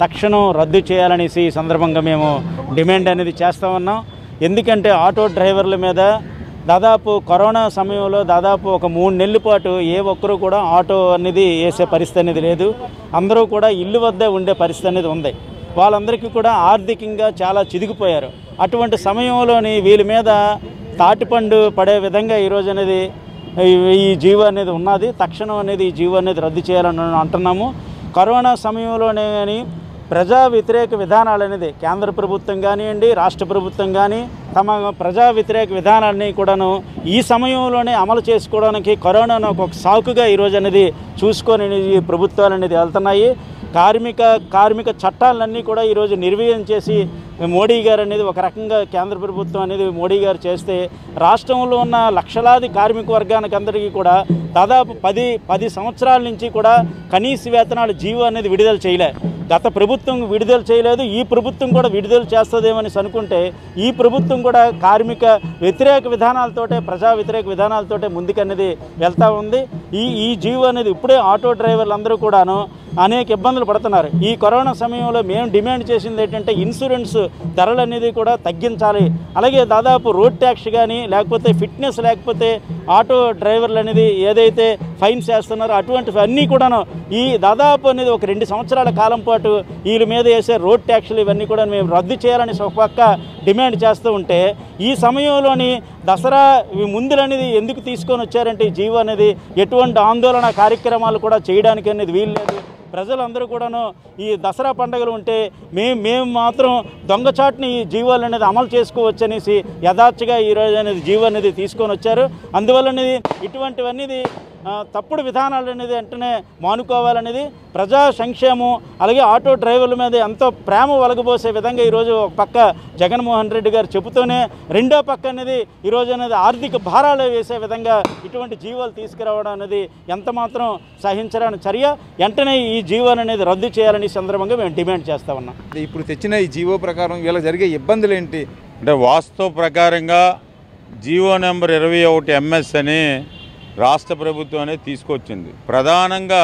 తక్షణం రద్దు చేయాలనేసి ఈ సందర్భంగా మేము డిమాండ్ అనేది చేస్తూ ఉన్నాం ఎందుకంటే ఆటో డ్రైవర్ల మీద దాదాపు కరోనా సమయంలో దాదాపు ఒక మూడు నెలల పాటు ఏ ఒక్కరూ కూడా ఆటో అనేది వేసే పరిస్థితి అనేది లేదు అందరూ కూడా ఇల్లు వద్దే ఉండే పరిస్థితి అనేది ఉంది వాళ్ళందరికీ కూడా ఆర్థికంగా చాలా చిదిగిపోయారు అటువంటి సమయంలోని వీళ్ళ మీద తాటిపండు పడే విధంగా ఈరోజు అనేది ఈ- ఈ జీవో అనేది ఉన్నది తక్షణం అనేది ఈ జీవో అనేది రద్దు చేయాలని అంటున్నాము కరోనా సమయంలోనే కానీ ప్రజా వ్యతిరేక విధానాలు అనేది కేంద్ర ప్రభుత్వం కానివ్వండి రాష్ట్ర ప్రభుత్వం కానీ తమ ప్రజా వ్యతిరేక విధానాన్ని కూడాను ఈ సమయంలోనే అమలు చేసుకోవడానికి కరోనాను ఒక సాకుగా ఈరోజు అనేది చూసుకొని ఈ ప్రభుత్వాలు అనేది వెళ్తున్నాయి కార్మిక కార్మిక చట్టాలన్నీ కూడా ఈరోజు నిర్వీర్యం చేసి మోడీ గారు అనేది ఒక రకంగా కేంద్ర ప్రభుత్వం అనేది మోడీ గారు చేస్తే రాష్ట్రంలో ఉన్న లక్షలాది కార్మిక వర్గానికి అందరికీ కూడా దాదాపు పది పది సంవత్సరాల నుంచి కూడా కనీస వేతనాలు జీవో అనేది విడుదల చేయలే గత ప్రభుత్వం విడుదల చేయలేదు ఈ ప్రభుత్వం కూడా విడుదల చేస్తుందేమని అనుకుంటే ఈ ప్రభుత్వం కూడా కార్మిక వ్యతిరేక విధానాలతోటే ప్రజా వ్యతిరేక విధానాలతోటే ముందుకనేది వెళ్తూ ఉంది ఈ ఈ జీవో అనేది ఇప్పుడే ఆటో డ్రైవర్లు అందరూ కూడాను అనేక ఇబ్బందులు పడుతున్నారు ఈ కరోనా సమయంలో మేము డిమాండ్ చేసింది ఏంటంటే ఇన్సూరెన్స్ ధరలు అనేది కూడా తగ్గించాలి అలాగే దాదాపు రోడ్ ట్యాక్స్ కానీ లేకపోతే ఫిట్నెస్ లేకపోతే ఆటో డ్రైవర్లు అనేది ఏదైతే ఫైన్స్ వేస్తున్నారో అటువంటివి అన్నీ కూడాను ఈ దాదాపు అనేది ఒక రెండు సంవత్సరాల కాలం పాటు వీళ్ళ మీద వేసే రోడ్ ట్యాక్స్లు ఇవన్నీ కూడా మేము రద్దు చేయాలని ఒక పక్క డిమాండ్ చేస్తూ ఉంటే ఈ సమయంలోని దసరా ఈ ముందులు అనేది ఎందుకు తీసుకొని వచ్చారంటే ఈ జీవో అనేది ఎటువంటి ఆందోళన కార్యక్రమాలు కూడా చేయడానికి అనేది వీలు లేదు ప్రజలందరూ కూడాను ఈ దసరా పండుగలు ఉంటే మేము మేము మాత్రం దొంగచాటుని ఈ జీవాలు అనేది అమలు చేసుకోవచ్చు అనేసి యథార్థగా ఈరోజు అనేది జీవో అనేది తీసుకొని వచ్చారు అందువల్ల అనేది ఇటువంటివన్నీ ఆ, తప్పుడు విధానాలు అనేది వెంటనే మానుకోవాలనేది ప్రజా సంక్షేమం అలాగే ఆటో డ్రైవర్ల మీద ఎంతో ప్రేమ వలగబోసే విధంగా ఈరోజు ఒక పక్క జగన్మోహన్ రెడ్డి గారు చెబుతూనే రెండో పక్క అనేది ఈరోజు అనేది ఆర్థిక భారాలు వేసే విధంగా ఇటువంటి జీవోలు తీసుకురావడం అనేది ఎంత మాత్రం సహించరాని చర్య వెంటనే ఈ జీవోలు అనేది రద్దు చేయాలని ఈ సందర్భంగా మేము డిమాండ్ చేస్తా ఉన్నాం ఇప్పుడు తెచ్చిన ఈ జీవో ప్రకారం వీళ్ళకి జరిగే ఇబ్బందులు ఏంటి అంటే వాస్తవ ప్రకారంగా జీవో నెంబర్ ఇరవై ఒకటి ఎంఎస్ అని రాష్ట్ర ప్రభుత్వం అనేది తీసుకొచ్చింది ప్రధానంగా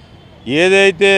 ఏదైతే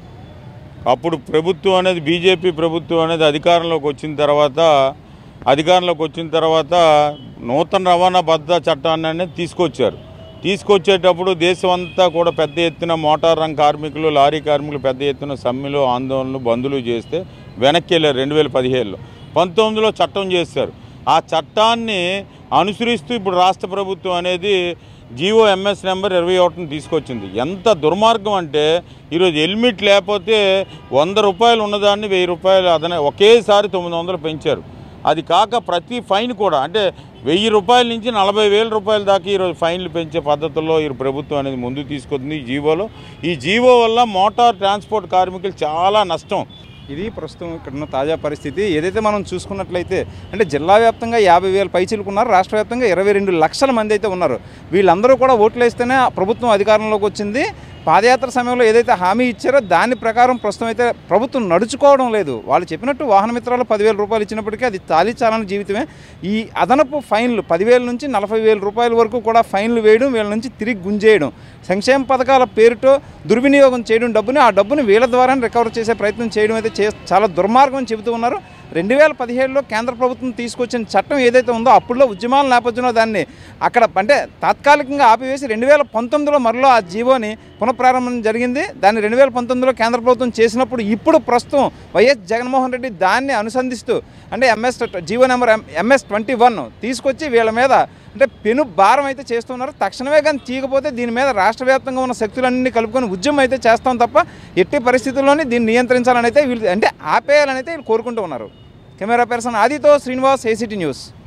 అప్పుడు ప్రభుత్వం అనేది బీజేపీ ప్రభుత్వం అనేది అధికారంలోకి వచ్చిన తర్వాత అధికారంలోకి వచ్చిన తర్వాత నూతన రవాణా భద్రతా చట్టాన్ని అనేది తీసుకొచ్చారు తీసుకొచ్చేటప్పుడు దేశం అంతా కూడా పెద్ద ఎత్తున మోటార్ రంగ కార్మికులు లారీ కార్మికులు పెద్ద ఎత్తున సమ్మెలు ఆందోళనలు బంధులు చేస్తే వెనక్కి వెళ్ళారు రెండు వేల పదిహేడులో పంతొమ్మిదిలో చట్టం చేశారు ఆ చట్టాన్ని అనుసరిస్తూ ఇప్పుడు రాష్ట్ర ప్రభుత్వం అనేది జీవో ఎంఎస్ నెంబర్ ఇరవై ఒకటిని తీసుకొచ్చింది ఎంత దుర్మార్గం అంటే ఈరోజు హెల్మెట్ లేకపోతే వంద రూపాయలు ఉన్నదాన్ని వెయ్యి రూపాయలు అదన ఒకేసారి తొమ్మిది వందలు పెంచారు అది కాక ప్రతి ఫైన్ కూడా అంటే వెయ్యి రూపాయల నుంచి నలభై వేల రూపాయల దాకా ఈరోజు ఫైన్లు పెంచే పద్ధతుల్లో ఈ ప్రభుత్వం అనేది ముందు తీసుకొస్తుంది ఈ జీవోలో ఈ జీవో వల్ల మోటార్ ట్రాన్స్పోర్ట్ కార్మికులు చాలా నష్టం ఇది ప్రస్తుతం ఇక్కడ ఉన్న తాజా పరిస్థితి ఏదైతే మనం చూసుకున్నట్లయితే అంటే జిల్లా వ్యాప్తంగా యాభై వేల పైచీలకు ఉన్నారు రాష్ట్ర వ్యాప్తంగా ఇరవై రెండు లక్షల మంది అయితే ఉన్నారు వీళ్ళందరూ కూడా ఓట్లు వేస్తేనే ఆ ప్రభుత్వం అధికారంలోకి వచ్చింది పాదయాత్ర సమయంలో ఏదైతే హామీ ఇచ్చారో దాని ప్రకారం ప్రస్తుతం అయితే ప్రభుత్వం నడుచుకోవడం లేదు వాళ్ళు చెప్పినట్టు వాహన మిత్రాలు పదివేల రూపాయలు ఇచ్చినప్పటికీ అది చాలీ చాలని జీవితమే ఈ అదనపు ఫైన్లు పదివేల నుంచి నలభై వేల రూపాయల వరకు కూడా ఫైన్లు వేయడం వీళ్ళ నుంచి తిరిగి గుంజేయడం సంక్షేమ పథకాల పేరుతో దుర్వినియోగం చేయడం డబ్బుని ఆ డబ్బుని వీళ్ళ ద్వారా రికవర్ చేసే ప్రయత్నం చేయడం అయితే చే చాలా దుర్మార్గం అని చెబుతూ ఉన్నారు రెండు వేల పదిహేడులో కేంద్ర ప్రభుత్వం తీసుకొచ్చిన చట్టం ఏదైతే ఉందో అప్పుడులో ఉద్యమాల నేపథ్యంలో దాన్ని అక్కడ అంటే తాత్కాలికంగా ఆపివేసి రెండు వేల పంతొమ్మిదిలో మరలో ఆ జీవోని పునఃప్రారంభం జరిగింది దాన్ని రెండు వేల పంతొమ్మిదిలో కేంద్ర ప్రభుత్వం చేసినప్పుడు ఇప్పుడు ప్రస్తుతం వైఎస్ జగన్మోహన్ రెడ్డి దాన్ని అనుసంధిస్తూ అంటే MS GO number MS twenty one తీసుకొచ్చి వీళ్ళ మీద అంటే పెను భారం అయితే చేస్తున్నారు తక్షణమే కానీ తీయకపోతే దీని మీద రాష్ట్ర వ్యాప్తంగా ఉన్న శక్తులన్నీ కలుపుకొని ఉద్యమం అయితే చేస్తాం తప్ప ఎట్టి పరిస్థితుల్లోనే దీన్ని నియంత్రించాలని అయితే వీళ్ళు అంటే ఆపేయాలని అయితే వీళ్ళు కోరుకుంటూ ఉన్నారు కెమెరా పర్సన్ ఆదితో శ్రీనివాస్ ఏసీటీ న్యూస్